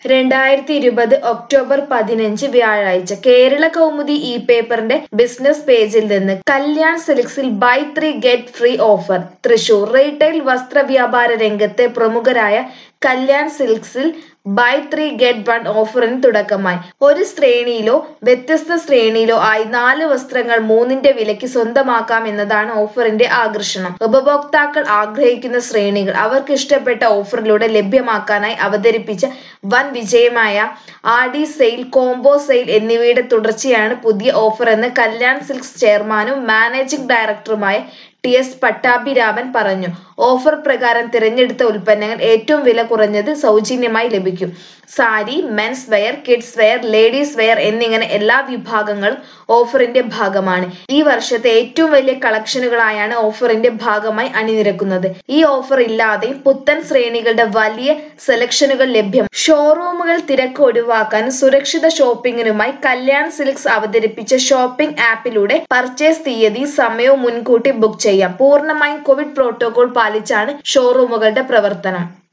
രണ്ടായിരത്തി ഇരുപത് ഒക്ടോബർ പതിനഞ്ച് വ്യാഴാഴ്ച കേരള കൗമുദി ഇ പേപ്പറിന്റെ ബിസിനസ് പേജിൽ നിന്ന് കല്യാൺ സിൽക്സിൽ buy three get free offer Thrissur retail വസ്ത്ര വ്യാപാര രംഗത്തെ പ്രമുഖരായ കല്യാൺ സിൽക്സിൽ ബൈ ത്രീ ഗെറ്റ് വൺ ഓഫറിന് തുടക്കമായി ഒരു ശ്രേണിയിലോ വ്യത്യസ്ത ശ്രേണിയിലോ ആയി നാല് വസ്ത്രങ്ങൾ മൂന്നിന്റെ വിലയ്ക്ക് സ്വന്തമാക്കാം എന്നതാണ് ഓഫറിന്റെ ആകർഷണം ഉപഭോക്താക്കൾ ആഗ്രഹിക്കുന്ന ശ്രേണികൾ അവർക്ക് ഇഷ്ടപ്പെട്ട ഓഫറിലൂടെ ലഭ്യമാക്കാനായി അവതരിപ്പിച്ച വൻ വിജയമായ ആഡി സെയിൽ കോംബോ സെയിൽ എന്നിവയുടെ തുടർച്ചയാണ് പുതിയ ഓഫർ എന്ന് കല്യാൺ സിൽക്സ് ചെയർമാനും മാനേജിംഗ് ഡയറക്ടറുമായ ടി എസ് പട്ടാഭിരാമൻ പറഞ്ഞു ഓഫർ പ്രകാരം തിരഞ്ഞെടുത്ത ഉൽപ്പന്നങ്ങൾ ഏറ്റവും വില കുറഞ്ഞത് സൗജന്യമായി ലഭിക്കും sari men's wear kids wear ladies wear എന്നിങ്ങനെ എല്ലാ വിഭാഗങ്ങളും ഓഫറിന്റെ ഭാഗമാണ് ഈ വർഷത്തെ ഏറ്റവും വലിയ കളക്ഷനുകളായാണ് ഓഫറിന്റെ ഭാഗമായി അണിനിരക്കുന്നത് ഈ ഓഫർ ഇല്ലാതെയും പുത്തൻ ശ്രേണികളുടെ വലിയ സെലക്ഷനുകൾ ലഭ്യം ഷോറൂമുകൾ തിരക്ക് ഒഴിവാക്കാനും സുരക്ഷിത ഷോപ്പിംഗിനുമായി കല്യാൺ സിൽക്സ് അവതരിപ്പിച്ച ഷോപ്പിംഗ് ആപ്പിലൂടെ പർച്ചേസ് തീയതി സമയവും മുൻകൂട്ടി ബുക്ക് ചെയ്യാം പൂർണ്ണമായും കോവിഡ് പ്രോട്ടോകോൾ പാലിച്ചാണ് ഷോറൂമുകളുടെ പ്രവർത്തനം